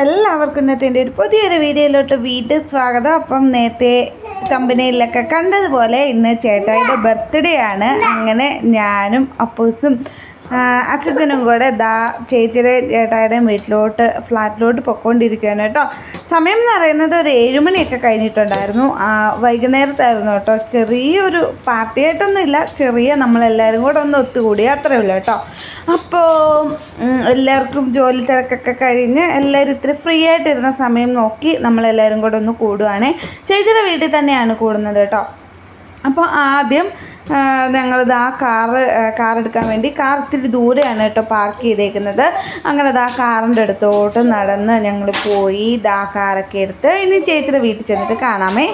എല്ലാവർക്കും ഇന്നത്തെ എൻ്റെ ഒരു പുതിയൊരു വീഡിയോയിലോട്ട് വീണ്ടും സ്വാഗതം അപ്പം നേരത്തെ കമ്പനിയിലൊക്കെ കണ്ടതുപോലെ ഇന്ന് ചേട്ടായിയുടെ ബർത്ത്ഡേ ആണ് അങ്ങനെ ഞാനും അപ്പൂസും ആ, അച്ഛനും കൂടെ ദാ ചേച്ചിയുടെ ചേട്ടായുടെയും വീട്ടിലോട്ട് ഫ്ലാറ്റിലോട്ട് പൊക്കോണ്ടിരിക്കുകയാണ് കേട്ടോ സമയം എന്ന് പറയുന്നത് ഒരു ഏഴുമണിയൊക്കെ കഴിഞ്ഞിട്ടുണ്ടായിരുന്നു ആ, വൈകുന്നേരത്തായിരുന്നു കേട്ടോ ചെറിയൊരു പാർട്ടിയായിട്ടൊന്നും ഇല്ല ചെറിയ നമ്മളെല്ലാവരും കൂടെ ഒന്ന് ഒത്തുകൂടി അത്രേ ഉള്ളൂ കേട്ടോ അപ്പോൾ ഉം, എല്ലാവർക്കും ജോലി തിരക്കൊക്കെ കഴിഞ്ഞ് എല്ലാവരും ഇത്തിരി ഫ്രീ ആയിട്ടിരുന്ന സമയം നോക്കി നമ്മളെല്ലാവരും കൂടെ ഒന്ന് കൂടുവാണേ ചേച്ചിയുടെ വീട്ടിൽ തന്നെയാണ് കൂടുന്നത് കേട്ടോ അപ്പോൾ ആദ്യം ഞങ്ങളിത് ആ കാറ് കാർ എടുക്കാൻ വേണ്ടി കാർ ഇത്തിരി ദൂരെയാണ് കേട്ടോ പാർക്ക് ചെയ്തേക്കുന്നത് അങ്ങനെ ദാ കാറിൻ്റെ അടുത്തോട്ട് നടന്ന് ഞങ്ങൾ പോയി ദാ കാറൊക്കെ എടുത്ത് ഇനി ചേച്ചിയുടെ വീട്ടിൽ ചെന്നിട്ട് കാണാമേ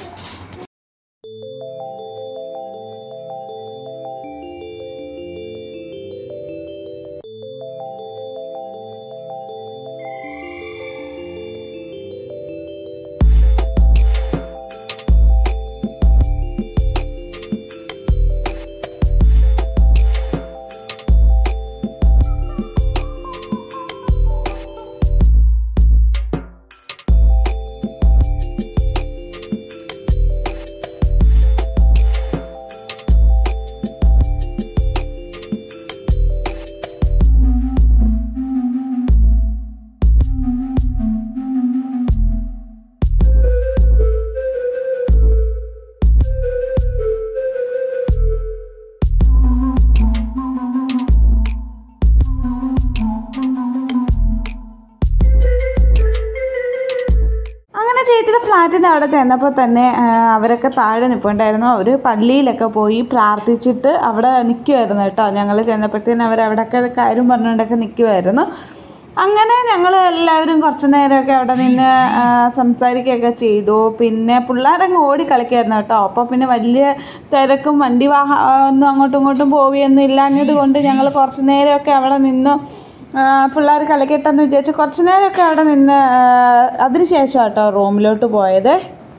അങ്ങനെ ചേച്ചിയുടെ ഫ്ലാറ്റിൻ്റെ അവിടെ ചെന്നപ്പോൾ തന്നെ ആ, അവരൊക്കെ താഴെ നിൽപ്പുണ്ടായിരുന്നു അവർ പള്ളിയിലൊക്കെ പോയി പ്രാർത്ഥിച്ചിട്ട് അവിടെ നിൽക്കുമായിരുന്നു കേട്ടോ ഞങ്ങൾ ചെന്നപ്പോഴത്തേനും അവർ അവിടെയൊക്കെ കാര്യം പറഞ്ഞുകൊണ്ടൊക്കെ നിൽക്കുമായിരുന്നു അങ്ങനെ ഞങ്ങൾ എല്ലാവരും കുറച്ച് നേരമൊക്കെ അവിടെ നിന്ന് ആ, സംസാരിക്കുകയൊക്കെ ചെയ്തു പിന്നെ പിള്ളേരങ്ങ് ഓടി കളിക്കായിരുന്നു കേട്ടോ അപ്പോൾ പിന്നെ വലിയ തിരക്കും വണ്ടി വാഹ ഒന്നും അങ്ങോട്ടും ഇങ്ങോട്ടും പോവുകയൊന്നും ഇല്ലാഞ്ഞത് കൊണ്ട് ഞങ്ങൾ കുറച്ച് നേരമൊക്കെ അവിടെ നിന്നു പിള്ളേർ കളിക്കട്ടെന്ന് വിചാരിച്ച് കുറച്ച് നേരമൊക്കെ അവിടെ നിന്ന് ആ, അതിനുശേഷം കേട്ടോ റൂമിലോട്ട് പോയത്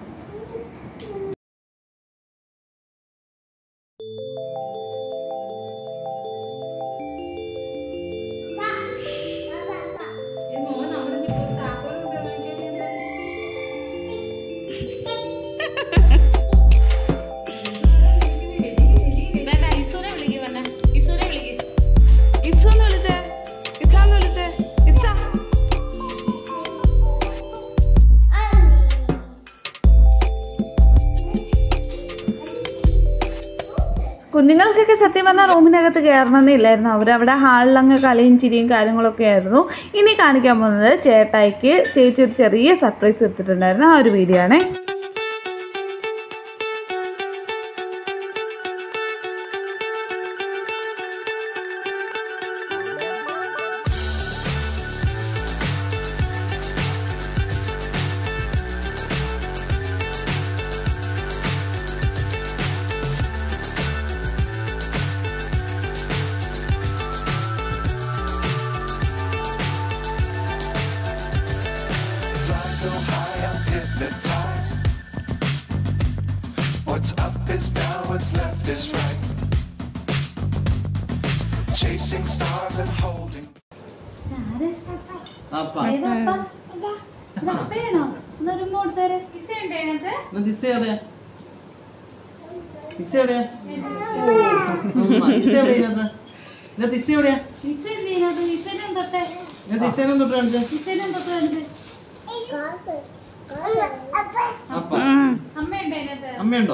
വേണ്ട ഇസൂനെ വിളിക്ക് വേണ്ട ഇസൂനെ വിളിക്ക് ഇസാന്ന് വിളിച്ചേ ഇസാന്ന് വിളിച്ചേ ഇസ കുഞ്ഞുങ്ങൾക്കൊക്കെ സത്യം പറഞ്ഞാൽ റൂമിനകത്ത് കയറണമെന്നേ ഇല്ലായിരുന്നു അവരവിടെ ഹാളിലങ്ങ് കളിയും ചിരിയും കാര്യങ്ങളൊക്കെ ആയിരുന്നു ഇനി കാണിക്കാൻ പോകുന്നത് ചേട്ടായിക്ക് ചേച്ചി ഒരു ചെറിയ സർപ്രൈസ് എടുത്തിട്ടുണ്ടായിരുന്നു ആ ഒരു വീഡിയോ ആണേ Fly so high, I'm hypnotized. What's up is down, what's left is right. Chasing stars and holding. അപ്പ ഇസ ഉണ്ട് അതിനകത്ത് എന്നാ ദിശ എവിടെയാ ദിശ എവിടെയാ ഉമ്മ, ദിശ എവിടെയാ ഇതിനകത്ത്? എന്നാ ദിശ എവിടെയാ ഞാൻ ദിശേനെ തൊട്ട് കാണിച്ചേ അപ്പ അമ്മ ഉണ്ട് അതിനകത്ത് അമ്മയുണ്ടോ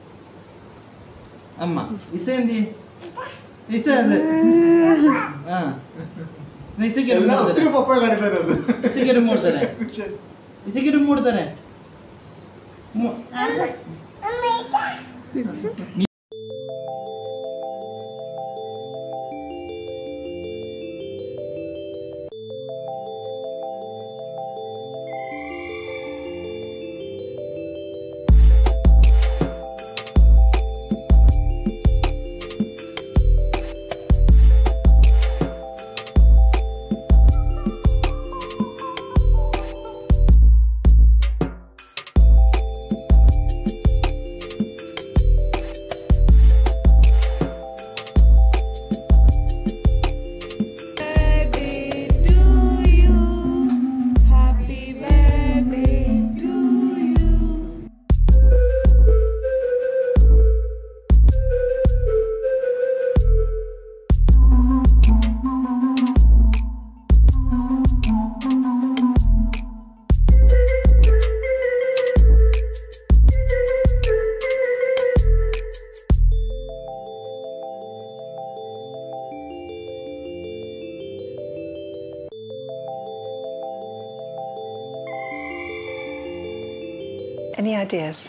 അമ്മ ഇസ എന്തി ഇസ എന്ത് ആ എന്നാ ഇസയ്ക്ക് ഒരു മൂട് തരാം ഇസയ്ക്ക് ഒരു മൂട് തരാം ഇസയ്ക്ക് ഒരു മൂട് തരാം മൂ- Any ideas?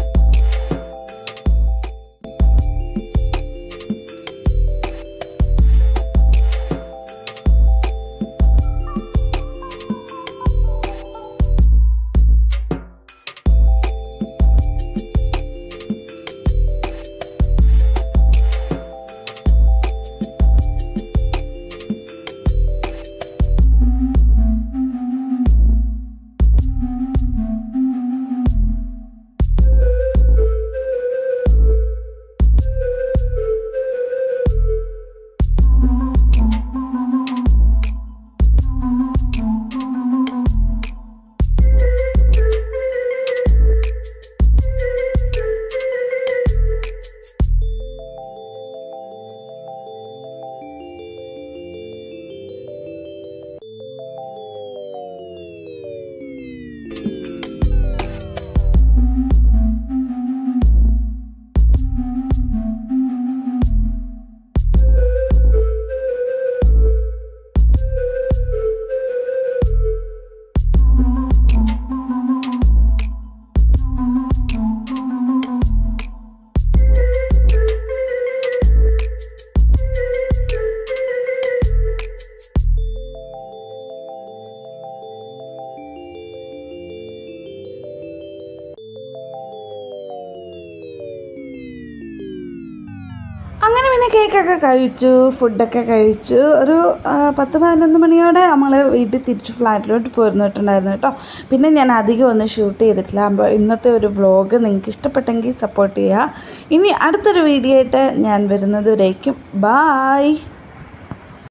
അങ്ങനെ പിന്നെ കേക്കൊക്കെ കഴിച്ചു ഫുഡൊക്കെ കഴിച്ചു ഒരു ആ, പത്ത് പതിനൊന്ന് മണിയോടെ നമ്മൾ വീട്ടിൽ തിരിച്ച് ഫ്ലാറ്റിലോട്ട് പോരുന്നിട്ടുണ്ടായിരുന്നു കേട്ടോ പിന്നെ ഞാൻ അധികം ഒന്നും ഷൂട്ട് ചെയ്തിട്ടില്ല അപ്പോൾ ഇന്നത്തെ ഒരു വ്ളോഗ് നിങ്ങൾക്ക് ഇഷ്ടപ്പെട്ടെങ്കിൽ സപ്പോർട്ട് ചെയ്യുക ഇനി അടുത്തൊരു വീഡിയോ ആയിട്ട് ഞാൻ വരുന്നത് വരേക്കും ബായ്